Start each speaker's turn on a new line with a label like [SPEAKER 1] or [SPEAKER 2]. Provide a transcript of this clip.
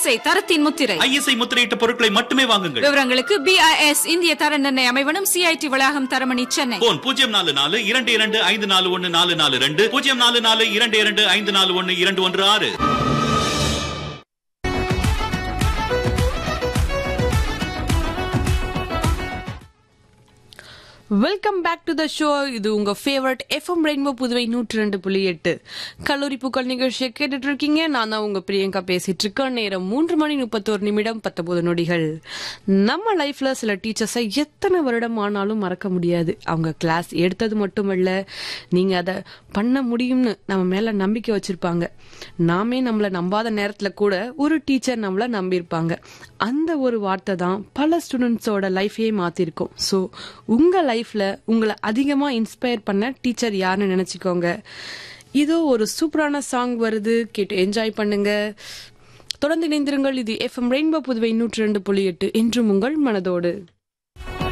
[SPEAKER 1] ISI தரத்தின் முத்திரை
[SPEAKER 2] ISI முத்திரையிட்ட பொருட்களை மட்டுமே வாங்குங்கள்
[SPEAKER 1] விவரங்களுக்கு பிஐஎஸ் இந்திய தர நிர்ணய அமைவனம் சிஐடி வளாகம் தரமணி சென்னை
[SPEAKER 2] போன் பூஜ்ஜியம் நாலு நாலு இரண்டு இரண்டு ஐந்து நாலு ஒன்னு நாலு நாலு ரெண்டு பூஜ்ஜியம் நாலு நாலு இரண்டு இரண்டு ஐந்து நாலு ஒன்னு இரண்டு ஒன்று ஆறு
[SPEAKER 3] welcome back to the show இது உங்க ஃபேவரட் எஃப்எம் ரெயின்போ புதுவை நூற்றி ரெண்டு புள்ளி எட்டு கல்லூரி பூக்கள் நிகழ்ச்சியை கேட்டுட்டு இருக்கீங்க நான் தான் உங்க பிரியங்கா பேசிட்டு இருக்கேன் நேரம் மூன்று மணி முப்பத்தோரு நிமிடம் பத்தொன்பது நொடிகள் நம்ம லைஃப்ல சில டீச்சர்ஸை எத்தனை வருடம் ஆனாலும் மறக்க முடியாது அவங்க கிளாஸ் எடுத்தது மட்டுமல்ல நீங்க அதை பண்ண முடியும்னு நம்ம மேல நம்பிக்கை வச்சிருப்பாங்க நாமே நம்மள நம்பாத நேரத்துல கூட ஒரு டீச்சர் நம்மள நம்பியிருப்பாங்க அந்த ஒரு வார்த்தை தான் பல ஸ்டூடெண்ட்ஸோட லைஃபையே மாத்திருக்கும் ஸோ உங்க லைஃப்ல உங்களை அதிகமா இன்ஸ்பயர் பண்ண டீச்சர் யாருன்னு நினைச்சுக்கோங்க இதோ ஒரு சூப்பரான சாங் வருது கேட்டு என்ஜாய் பண்ணுங்க தொடர்ந்து இணைந்திருங்கள் இது எஃப்எம் ரெயின்போ புதுவை நூற்றி ரெண்டு புள்ளி எட்டு என்றும் உங்கள் மனதோடு